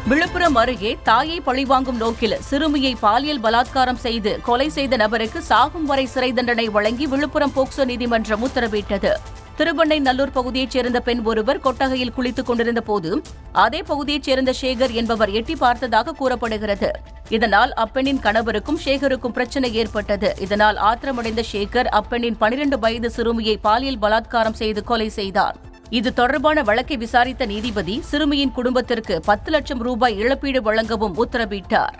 விழுப்புரம் அருகே தாயை பழிவாங்கும் நோக்கில் சிறுமியை பாலியல் பலாத்காரம் செய்து கொலை செய்த நபருக்கு சாகும் வரை சிறை தண்டனை வழங்கி விழுப்புரம் போக்சோ நீதிமன்றம் உத்தரவிட்டது திருவண்ணை நல்லூர் பகுதியைச் சேர்ந்த பெண் ஒருவர் கொட்டகையில் குளித்துக் கொண்டிருந்த போது அதே பகுதியைச் சேர்ந்த சேகர் என்பவர் எட்டி பார்த்ததாக கூறப்படுகிறது இதனால் அப்பெண்ணின் கணவருக்கும் சேகருக்கும் பிரச்சனை ஏற்பட்டது இதனால் ஆத்திரமடைந்த சேகர் அப்பெண்ணின் பனிரெண்டு வயது சிறுமியை பாலியல் பலாத்காரம் செய்து கொலை செய்தார் இது தொடர்பான வழக்கை விசாரித்த நீதிபதி சிறுமியின் குடும்பத்திற்கு பத்து லட்சம் ரூபாய் இழப்பீடு வழங்கவும் உத்தரவிட்டார்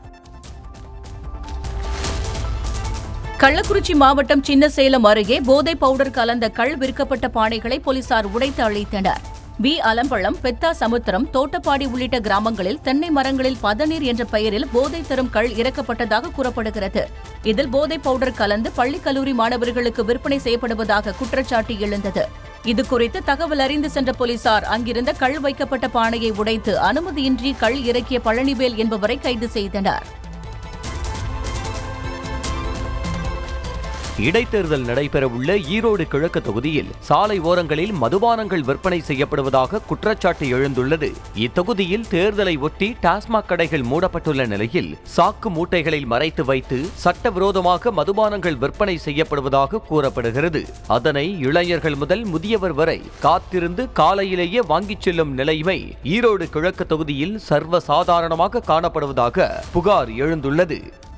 கள்ளக்குறிச்சி மாவட்டம் சின்னசேலம் அருகே போதை பவுடர் கலந்த கள் விற்கப்பட்ட பானைகளை போலீசார் உடைத்து அழித்தனர் பி அலம்பழம் பெத்தா சமுத்திரம் தோட்டப்பாடி உள்ளிட்ட கிராமங்களில் தென்னை மரங்களில் பதநீர் என்ற பெயரில் போதை தரும் கள் இறக்கப்பட்டதாக கூறப்படுகிறது இதில் போதை பவுடர் கலந்து பள்ளி கல்லூரி மாணவர்களுக்கு விற்பனை செய்யப்படுவதாக குற்றச்சாட்டு எழுந்தது இதுகுறித்து தகவல் அறிந்து சென்ற போலீசார் அங்கிருந்த கள் வைக்கப்பட்ட பானையை உடைத்து அனுமதியின்றி கள் இறக்கிய பழனிவேல் என்பவரை கைது செய்தனர் இடைத்தேர்தல் நடைபெறவுள்ள ஈரோடு கிழக்கு தொகுதியில் சாலை ஓரங்களில் மதுபானங்கள் விற்பனை செய்யப்படுவதாக குற்றச்சாட்டு எழுந்துள்ளது இத்தொகுதியில் தேர்தலை ஒட்டி டாஸ்மாக் கடைகள் மூடப்பட்டுள்ள நிலையில் சாக்கு மூட்டைகளில் மறைத்து வைத்து சட்டவிரோதமாக மதுபானங்கள் விற்பனை செய்யப்படுவதாக கூறப்படுகிறது அதனை இளைஞர்கள் முதல் முதியவர் வரை காத்திருந்து காலையிலேயே வாங்கிச் செல்லும் நிலைமை ஈரோடு கிழக்கு தொகுதியில் சர்வ சாதாரணமாக காணப்படுவதாக புகார் எழுந்துள்ளது